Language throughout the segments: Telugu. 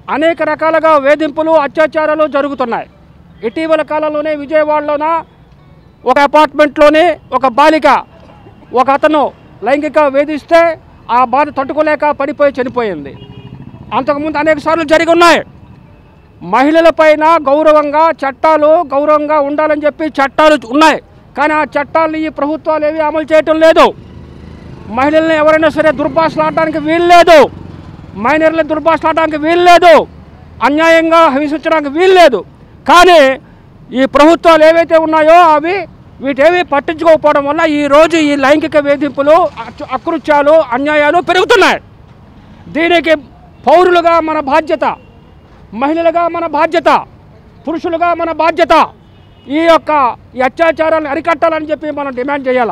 అనేక రకాలుగా వేధింపులు అత్యాచారాలు జరుగుతున్నాయి ఇటీవల కాలంలోనే విజయవాడలోన ఒక అపార్ట్మెంట్లోని ఒక బాలిక ఒక అతను లైంగిక వేధిస్తే ఆ బాధ తట్టుకోలేక పడిపోయి చనిపోయింది అంతకుముందు అనేక సార్లు జరిగి ఉన్నాయి మహిళలపైన గౌరవంగా చట్టాలు గౌరవంగా ఉండాలని చెప్పి చట్టాలు ఉన్నాయి కానీ ఆ చట్టాలను ఈ ప్రభుత్వాలు ఏవి అమలు చేయటం లేదు మహిళల్ని ఎవరైనా సరే దుర్భాషలాడడానికి వీలు లేదు మైనర్లని దుర్భాషలాడడానికి వీలు లేదు అన్యాయంగా హింసించడానికి వీలు లేదు కానీ ఈ ప్రభుత్వాలు ఏవైతే ఉన్నాయో అవి వీటేవి పట్టించుకోకపోవడం వల్ల ఈరోజు ఈ లైంగిక వేధింపులు అకృ- అకృత్యాలు అన్యాయాలు పెరుగుతున్నాయి దీనికి పౌరులుగా మన బాధ్యత మహిళలుగా మన బాధ్యత పురుషులుగా మన బాధ్యత ఈ యొక్క ఈ అత్యాచారాలను అరికట్టాలని చెప్పి మనం డిమాండ్ చేయాలా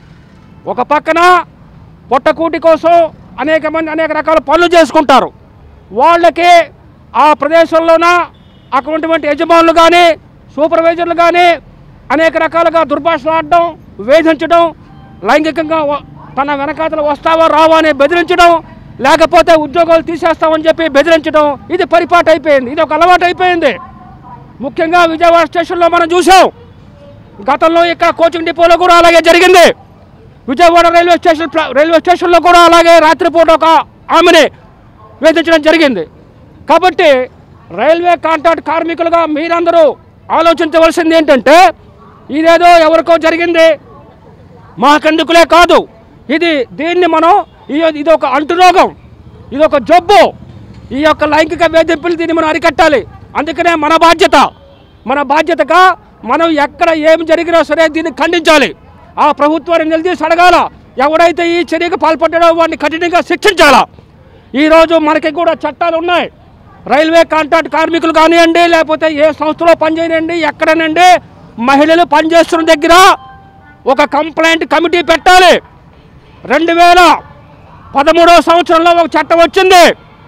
ఒక పక్కన పొట్టకూటి కోసం అనేక మంది అనేక రకాల పనులు చేసుకుంటారు వాళ్ళకి ఆ ప్రదేశంలోన అటువంటి యజమానులు కానీ సూపర్వైజర్లు కానీ అనేక రకాలుగా దుర్భాషలు ఆడడం వేధించడం లైంగికంగా వ- తన వెనకాతలు వస్తావా రావా అని బెదిరించడం లేకపోతే ఉద్యోగాలు తీసేస్తామని చెప్పి బెదిరించడం ఇది పరిపాటు అయిపోయింది ఇది ఒక అలవాటు అయిపోయింది ముఖ్యంగా విజయవాడ స్టేషన్లో మనం చూసాం గతంలో ఇక్కడ కోచింగ్ డిపోలో కూడా అలాగే జరిగింది విజయవాడ రైల్వే స్టేషన్ ప్ర- రైల్వే స్టేషన్లో కూడా అలాగే రాత్రిపూట ఒక ఆమెని వేధించడం జరిగింది కాబట్టి రైల్వే కాంట్రాక్ట్ కార్మికులుగా మీరందరూ ఆలోచించవలసింది ఏంటంటే ఇదేదో ఎవరికో జరిగింది మాకెందుకులే కాదు ఇది దీన్ని మనం ఈ- ఇది ఒక అంటురోగం ఇది ఒక జబ్బు ఈ యొక్క లైంగిక వేధింపులు దీన్ని మనం అరికట్టాలి అందుకనే మన బాధ్యత మన బాధ్యతగా మనం ఎక్కడ ఏం జరిగినా సరే దీన్ని ఖండించాలి ఆ ప్రభుత్వాన్ని నిలదీసి అడగాల ఎవడైతే ఈ చర్యకు పాల్పడ్డాడో వాడిని కఠినంగా శిక్షించాలా ఈరోజు మనకి కూడా చట్టాలు ఉన్నాయి రైల్వే కాంట్రాక్ట్ కార్మికులు కానివ్వండి లేకపోతే ఏ సంస్థలో పనిచేయనండి ఎక్కడనండి మహిళలు పనిచేస్తున్న దగ్గర ఒక కంప్లైంట్ కమిటీ పెట్టాలి రెండు వేల పదమూడవ సంవత్సరంలో ఒక చట్టం వచ్చింది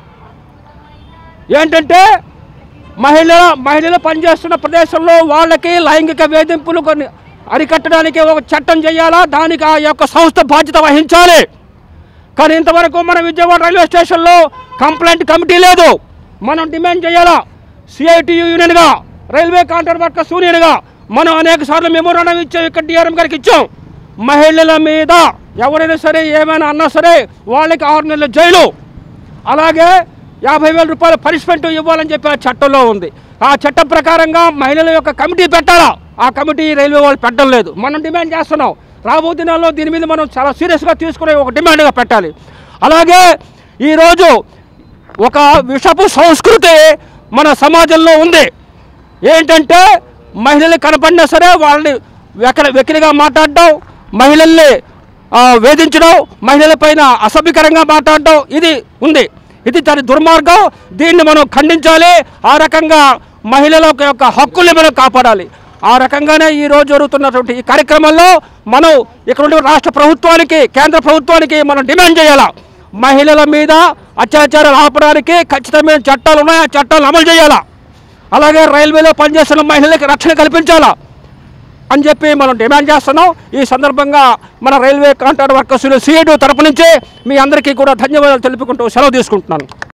ఏంటంటే మహిళ మహిళలు పనిచేస్తున్న ప్రదేశంలో వాళ్ళకి లైంగిక వేధింపులు కొన్ని అరికట్టడానికి ఒక చట్టం చేయాలా దానికి ఆ యొక్క సంస్థ బాధ్యత వహించాలి కానీ ఇంతవరకు మన విజయవాడ రైల్వే స్టేషన్లో కంప్లైంట్ కమిటీ లేదు మనం డిమాండ్ చేయాలా సిఐటియు యూనియన్గా రైల్వే కాంట్రాక్ట్ వర్కర్స్ యూనియన్గా మనం అనేక సార్లు మెమోరాండం ఇచ్చాం ఇక్కడ డిఆర్ఎం గారికి ఇచ్చాం మహిళల మీద ఎవరైనా సరే ఏమైనా అన్నా సరే వాళ్ళకి ఆరు నెలల జైలు అలాగే యాభై వేల రూపాయల పనిష్మెంట్ ఇవ్వాలని చెప్పి ఆ చట్టంలో ఉంది ఆ చట్టం ప్రకారంగా మహిళల యొక్క కమిటీ పెట్టాలా ఆ కమిటీ రైల్వే వాళ్ళు పెట్టడం లేదు మనం డిమాండ్ చేస్తున్నాం రాబో దినాల్లో దీని మీద మనం చాలా సీరియస్గా తీసుకునే ఒక డిమాండ్గా పెట్టాలి అలాగే ఈరోజు ఒక విషపు సంస్కృతి మన సమాజంలో ఉంది ఏంటంటే మహిళలు కనపడినా సరే వాళ్ళని వెకల వెకిలిగా మాట్లాడడం మహిళల్ని ఆ, వేధించడం మహిళలపైన అసభ్యకరంగా మాట్లాడడం ఇది ఉంది ఇది దాని దుర్మార్గం దీన్ని మనం ఖండించాలి ఆ రకంగా మహిళల యొక్క హక్కుల్ని మనం కాపాడాలి ఆ రకంగానే ఈ రోజు జరుగుతున్నటువంటి ఈ కార్యక్రమంలో మనం ఇక్కడ ఉండే రాష్ట్ర ప్రభుత్వానికి కేంద్ర ప్రభుత్వానికి మనం డిమాండ్ చేయాలా మహిళల మీద అత్యాచారాలు ఆపడానికి ఖచ్చితమైన చట్టాలు ఉన్నాయి ఆ చట్టాలను అమలు చేయాలా అలాగే రైల్వేలో పనిచేస్తున్న మహిళలకు రక్షణ కల్పించాలా అని చెప్పి మనం డిమాండ్ చేస్తున్నాం ఈ సందర్భంగా మన రైల్వే కాంట్రాక్ట్ వర్కర్స్ సిఐడి తరపు నుంచి మీ అందరికీ కూడా ధన్యవాదాలు తెలుపుకుంటూ సెలవు తీసుకుంటున్నాను